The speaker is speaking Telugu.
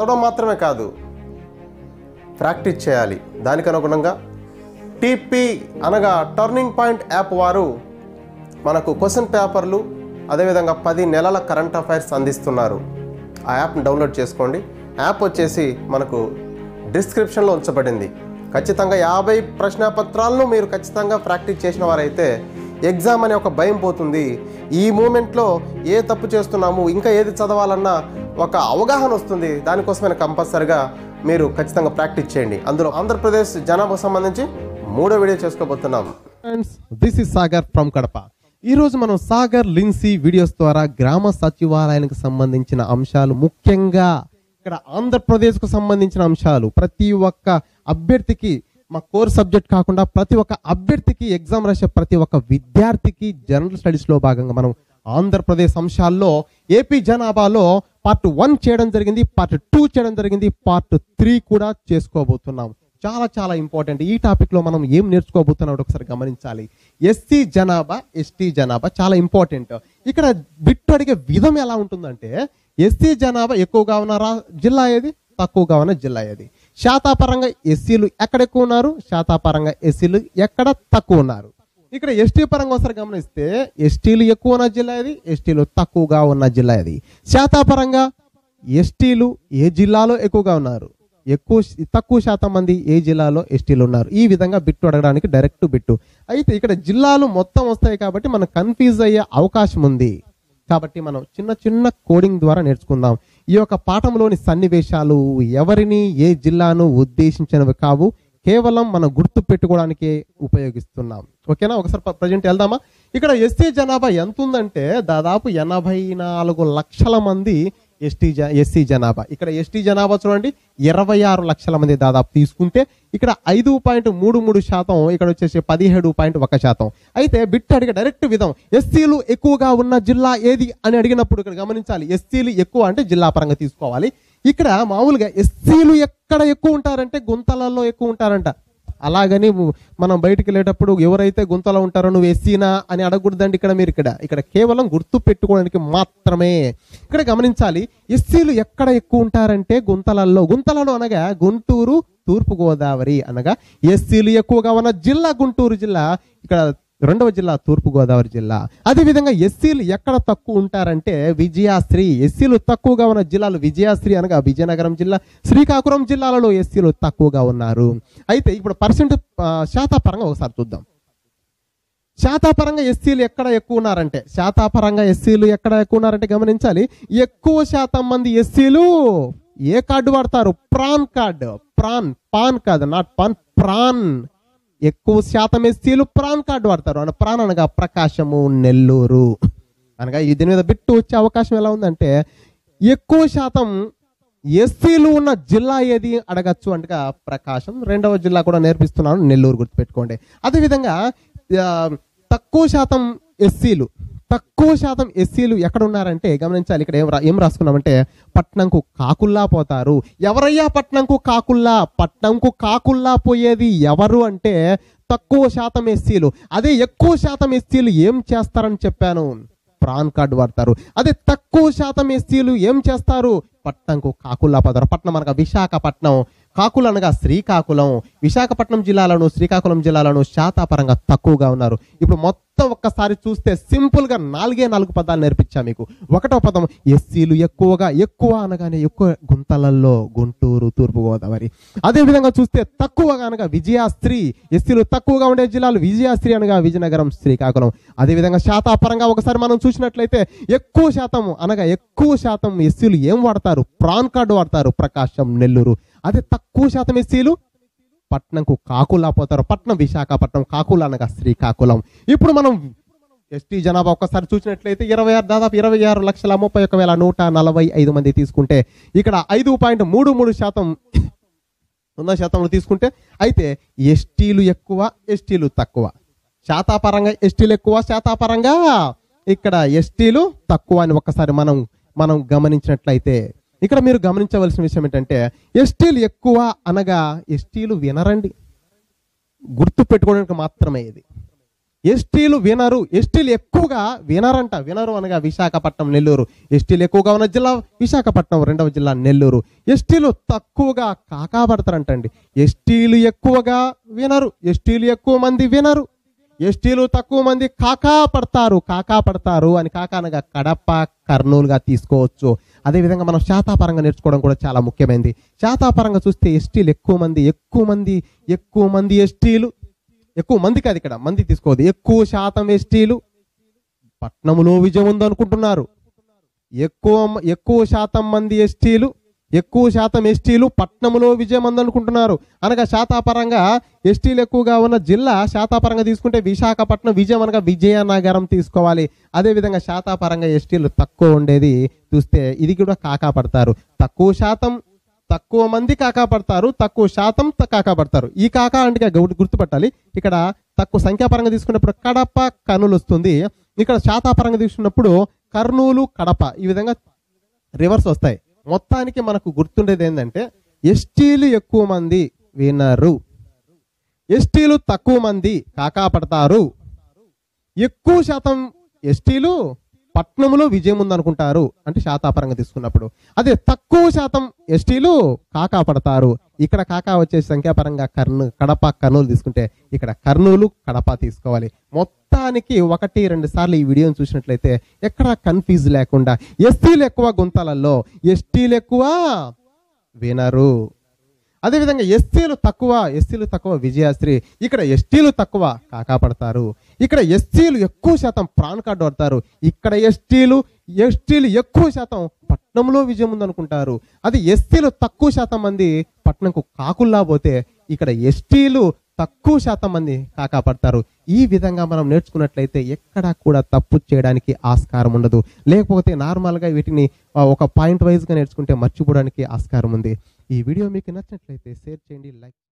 చదవడం మాత్రమే కాదు ప్రాక్టీస్ చేయాలి దానికి అనుగుణంగా టీపీ అనగా టర్నింగ్ పాయింట్ యాప్ వారు మనకు క్వశ్చన్ పేపర్లు అదేవిధంగా పది నెలల కరెంట్ అఫైర్స్ అందిస్తున్నారు ఆ యాప్ని డౌన్లోడ్ చేసుకోండి యాప్ వచ్చేసి మనకు డిస్క్రిప్షన్లో ఉంచబడింది ఖచ్చితంగా యాభై ప్రశ్నపత్రాలను మీరు ఖచ్చితంగా ప్రాక్టీస్ చేసిన వారైతే ఎగ్జామ్ అనే ఒక భయం పోతుంది ఈ మూమెంట్లో ఏ తప్పు చేస్తున్నాము ఇంకా ఏది చదవాలన్నా ఒక అవగాహన వస్తుంది దానికోసమైన కంపల్సరిగా మీరు ఖచ్చితంగా ప్రాక్టీస్ చేయండి అందులో ఆంధ్రప్రదేశ్ జనాభా సంబంధించి మూడో వీడియో చేసుకోబోతున్నాం friends this is Sagar from Kadapa ఈ రోజు మనం సాగర్ లిన్సీ వీడియోస్ ద్వారా గ్రామ సచివాలయానికి సంబంధించిన అంశాలు ముఖ్యంగా ఇక్కడ ఆంధ్రప్రదేశ్కు సంబంధించిన అంశాలు ప్రతి ఒక్క అభ్యర్థికి మా కోర్ సబ్జెక్ట్ కాకుండా ప్రతి ఒక్క అభ్యర్థికి ఎగ్జామ్ రాసే ప్రతి ఒక్క విద్యార్థికి జనరల్ స్టడీస్ లో భాగంగా మనం ఆంధ్రప్రదేశ్ అంశాల్లో ఏపీ జనాభాలో పార్ట్ వన్ చేయడం జరిగింది పార్ట్ టూ చేయడం జరిగింది పార్ట్ త్రీ కూడా చేసుకోబోతున్నాం చాలా చాలా ఇంపార్టెంట్ ఈ టాపిక్ లో మనం ఏం నేర్చుకోబోతున్నాం ఒకసారి గమనించాలి ఎస్సీ జనాభా ఎస్టీ జనాభా చాలా ఇంపార్టెంట్ ఇక్కడ బిట్టు అడిగే విధం ఎలా ఉంటుందంటే ఎస్సీ జనాభా ఎక్కువగా ఉన్న రా- జిల్లా ఏది తక్కువగా ఉన్న జిల్లా ఏది శాతాపరంగా ఎస్సీలు ఎక్కడ ఎక్కువ ఉన్నారు శాతాపరంగా ఎస్సీలు ఎక్కడ తక్కువ ఉన్నారు ఇక్కడ ఎస్టీ పరంగా ఒకసారి గమనిస్తే ఎస్టీలు ఎక్కువ ఉన్న జిల్లా ఇది ఎస్టీలు తక్కువగా ఉన్న జిల్లా ఇది శాతాపరంగా ఎస్టీలు ఏ జిల్లాలో ఎక్కువగా ఉన్నారు ఎక్కువ శ- తక్కువ శాతం మంది ఏ జిల్లాలో ఎస్టీలు ఉన్నారు ఈ విధంగా బిట్టు అడగడానికి డైరెక్ట్ బిట్టు అయితే ఇక్కడ జిల్లాలు మొత్తం వస్తాయి కాబట్టి మనం కన్ఫ్యూజ్ అయ్యే అవకాశం ఉంది కాబట్టి మనం చిన్న చిన్న కోడింగ్ ద్వారా నేర్చుకుందాం ఈ యొక్క పాఠంలోని సన్నివేశాలు ఎవరిని ఏ జిల్లాను ఉద్దేశించినవి కావు కేవలం మనం గుర్తు పెట్టుకోవడానికే ఉపయోగిస్తున్నాం ఓకేనా ఒకసారి ప్రజెంట్ వెళ్దామా ఇక్కడ ఎస్టీ జనాభా ఎంత ఉందంటే దాదాపు ఎనభై నాలుగు లక్షల మంది ఎస్టీ జ ఎస్సీ జనాభా ఇక్కడ ఎస్టీ జనాభా చూడండి ఇరవై ఆరు లక్షల మంది దాదాపు తీసుకుంటే ఇక్కడ ఐదు పాయింట్ మూడు మూడు శాతం ఇక్కడ వచ్చేసి పదిహేడు పాయింట్ ఒక శాతం అయితే బిట్ అడిగే డైరెక్ట్ విధం ఎస్సీలు ఎక్కువగా ఉన్న జిల్లా ఏది అని అడిగినప్పుడు ఇక్కడ గమనించాలి ఎస్సీలు ఎక్కువ అంటే జిల్లా పరంగా తీసుకోవాలి ఇక్కడ మామూలుగా ఎస్సీలు ఎక్కడ ఎక్కువ ఉంటారంటే గుంతలలో ఎక్కువ ఉంటారంట అలాగని మనం బయటికి వెళ్ళేటప్పుడు ఎవరైతే గుంతలో ఉంటారో నువ్వు ఎస్సీనా అని అడగకూడదండి ఇక్కడ మీరు ఇక్కడ ఇక్కడ కేవలం గుర్తు పెట్టుకోవడానికి మాత్రమే ఇక్కడ గమనించాలి ఎస్సీలు ఎక్కడ ఎక్కువ ఉంటారంటే గుంతలలో గుంతలలో అనగా గుంటూరు తూర్పు గోదావరి అనగా ఎస్సీలు ఎక్కువగా ఉన్న జిల్లా గుంటూరు జిల్లా ఇక్కడ రెండవ జిల్లా తూర్పు గోదావరి జిల్లా అదేవిధంగా ఎస్సీలు ఎక్కడ తక్కువ ఉంటారంటే విజయాశ్రీ ఎస్సీలు తక్కువగా ఉన్న జిల్లాలు విజయాశ్రీ అనగా విజయనగరం జిల్లా శ్రీకాకుళం జిల్లాలలో ఎస్సీలు తక్కువగా ఉన్నారు అయితే ఇప్పుడు పర్సెంట్ శాతాపరంగా ఒకసారి చూద్దాం శాతాపరంగా ఎస్సీలు ఎక్కడ ఎక్కువ ఉన్నారంటే శాతాపరంగా ఎస్సీలు ఎక్కడ ఎక్కువ ఉన్నారంటే గమనించాలి ఎక్కువ శాతం మంది ఎస్సీలు ఏ కార్డు వాడతారు ప్రాన్ కార్డు ప్రాన్ పాన్ కాదు నాట్ పాన్ ప్రాన్ ఎక్కువ శాతం ఎస్సీలు ప్రాన్ కార్డు వాడతారు అన్న ప్రాన్ అనగా ప్రకాశము నెల్లూరు అనగా ఈ దీని మీద బిట్టు వచ్చే అవకాశం ఎలా ఉందంటే ఎక్కువ శాతం ఎస్సీలు ఉన్న జిల్లా ఏది అడగచ్చు అంటే ప్రకాశం రెండవ జిల్లా కూడా నేర్పిస్తున్నాను నెల్లూరు గుర్తుపెట్టుకోండి అదేవిధంగా ఆ, తక్కువ శాతం ఎస్సీలు తక్కువ శాతం ఎస్సీలు ఎక్కడ ఉన్నారంటే గమనించాలి ఇక్కడ ఏం రా ఏం రాసుకున్నామంటే పట్నంకు కాకుల్లా పోతారు ఎవరయ్యా పట్నంకు కాకుల్లా పట్నంకు కాకుల్లా పోయేది ఎవరు అంటే తక్కువ శాతం ఎస్సీలు అదే ఎక్కువ శాతం ఎస్సీలు ఏం చేస్తారని చెప్పాను ప్రాన్ కార్డు వాడతారు అదే తక్కువ శాతం ఎస్సీలు ఏం చేస్తారు పట్నంకు కాకుల్లా పోతారు పట్నం అనగా విశాఖపట్నం కాకులు అనగా శ్రీకాకుళం విశాఖపట్నం జిల్లాలను శ్రీకాకుళం జిల్లాలను శాతాపరంగా తక్కువగా ఉన్నారు ఇప్పుడు మొత్తం ఒక్కసారి చూస్తే సింపుల్ గా నాలుగే నాలుగు పదాలు నేర్పించా మీకు ఒకటో పదం ఎస్సీలు ఎక్కువగా ఎక్కువ అనగానే ఎక్కువ గుంతలల్లో గుంటూరు తూర్పు గోదావరి అదే విధంగా చూస్తే తక్కువగా అనగా విజయాస్త్రి ఎస్సీలు తక్కువగా ఉండే జిల్లాలు విజయాస్త్రి అనగా విజయనగరం శ్రీకాకుళం అదే విధంగా శాతాపరంగా ఒకసారి మనం చూసినట్లయితే ఎక్కువ శాతం అనగా ఎక్కువ శాతం ఎస్సీలు ఏం వాడతారు ప్రాన్ కార్డు వాడతారు ప్రకాశం నెల్లూరు అదే తక్కువ శాతం ఎస్సీలు పట్నంకు కాకులా పోతారు పట్నం విశాఖపట్నం కాకులా అనగా శ్రీకాకుళం ఇప్పుడు మనం ఎస్టీ జనాభా ఒక్కసారి చూసినట్లయితే ఇరవై ఆరు దాదాపు ఇరవై ఆరు లక్షల ముప్పై ఒక వేల నూట నలభై ఐదు మంది తీసుకుంటే ఇక్కడ ఐదు పాయింట్ మూడు మూడు శాతం వంద శాతంలో తీసుకుంటే అయితే ఎస్టీలు ఎక్కువ ఎస్టీలు తక్కువ శాతాపరంగా ఎస్టీలు ఎక్కువ శాతాపరంగా ఇక్కడ ఎస్టీలు తక్కువ అని ఒక్కసారి మనం మనం గమనించినట్లయితే ఇక్కడ మీరు గమనించవలసిన విషయం ఏంటంటే ఎస్టీలు ఎక్కువ అనగా ఎస్టీలు వినరండి గుర్తు పెట్టుకోవడానికి మాత్రమే ఇది ఎస్టీలు వినరు ఎస్టీలు ఎక్కువగా వినరంట వినరు అనగా విశాఖపట్నం నెల్లూరు ఎస్టీలు ఎక్కువగా ఉన్న జిల్లా విశాఖపట్నం రెండవ జిల్లా నెల్లూరు ఎస్టీలు తక్కువగా కాకాపడతారంటండి ఎస్టీలు ఎక్కువగా వినరు ఎస్టీలు ఎక్కువ మంది వినరు ఎస్టీలు తక్కువ మంది కాకా పడతారు కాకా పడతారు అని కాకా అనగా కడప కర్నూలుగా తీసుకోవచ్చు అదేవిధంగా మనం శాతాపరంగా నేర్చుకోవడం కూడా చాలా ముఖ్యమైనది శాతాపరంగా చూస్తే ఎస్టీలు ఎక్కువ మంది ఎక్కువ మంది ఎక్కువ మంది ఎస్టీలు ఎక్కువ మంది కాదు ఇక్కడ మంది తీసుకోవద్దు ఎక్కువ శాతం ఎస్టీలు పట్నములో విజయం ఉందనుకుంటున్నారు ఎక్కువ ఎక్కువ శాతం మంది ఎస్టీలు ఎక్కువ శాతం ఎస్టీలు పట్నములో విజయం అందనుకుంటున్నారు అనగా శాతాపరంగా ఎస్టీలు ఎక్కువగా ఉన్న జిల్లా శాతాపరంగా తీసుకుంటే విశాఖపట్నం విజయం అనగా విజయనగరం తీసుకోవాలి అదేవిధంగా శాతాపరంగా ఎస్టీలు తక్కువ ఉండేది చూస్తే ఇది కూడా కాకా పడతారు తక్కువ శాతం తక్కువ మంది కాకా పడతారు తక్కువ శాతం త- కాకా పడతారు ఈ కాకా అంటే గౌ- గుర్తుపట్టాలి ఇక్కడ తక్కువ సంఖ్యాపరంగా తీసుకున్నప్పుడు కడప కర్నూలు వస్తుంది ఇక్కడ శాతాపరంగా తీసుకున్నప్పుడు కర్నూలు కడప ఈ విధంగా రివర్స్ వస్తాయి మొత్తానికి మనకు గుర్తుండేది ఏంటంటే ఎస్టీలు ఎక్కువ మంది వినరు ఎస్టీలు తక్కువ మంది కాకా పడతారు ఎక్కువ శాతం ఎస్టీలు పట్నంలో విజయం ఉందనుకుంటారు అంటే శాతాపరంగా తీసుకున్నప్పుడు అదే తక్కువ శాతం ఎస్టీలు కాకా పడతారు ఇక్కడ కాకా వచ్చే సంఖ్యాపరంగా కర్నూ కడప కర్నూలు తీసుకుంటే ఇక్కడ కర్నూలు కడప తీసుకోవాలి మొత్తానికి ఒకటి రెండు సార్లు ఈ వీడియోని చూసినట్లయితే ఎక్కడ కన్ఫ్యూజ్ లేకుండా ఎస్టీలు ఎక్కువ గుంతలలో ఎస్టీలు ఎక్కువ వినరు అదేవిధంగా ఎస్సీలు తక్కువ ఎస్సీలు తక్కువ విజయశ్రీ ఇక్కడ ఎస్టీలు తక్కువ కాకాపడతారు ఇక్కడ ఎస్సీలు ఎక్కువ శాతం ప్రాన్ కార్డు పడతారు ఇక్కడ ఎస్టీలు ఎస్టీలు ఎక్కువ శాతం పట్నంలో విజయం ఉందనుకుంటారు అది ఎస్సీలు తక్కువ శాతం మంది పట్నంకు కాకుల్లా పోతే ఇక్కడ ఎస్టీలు తక్కువ శాతం మంది కాకాపడతారు ఈ విధంగా మనం నేర్చుకున్నట్లయితే ఎక్కడా కూడా తప్పు చేయడానికి ఆస్కారం ఉండదు లేకపోతే నార్మల్గా వీటిని ఆ, ఒక పాయింట్ వైజ్గా నేర్చుకుంటే మర్చిపోవడానికి ఆస్కారం ఉంది ఈ వీడియో మీకు నచ్చినట్లయితే షేర్ చేయండి లైక్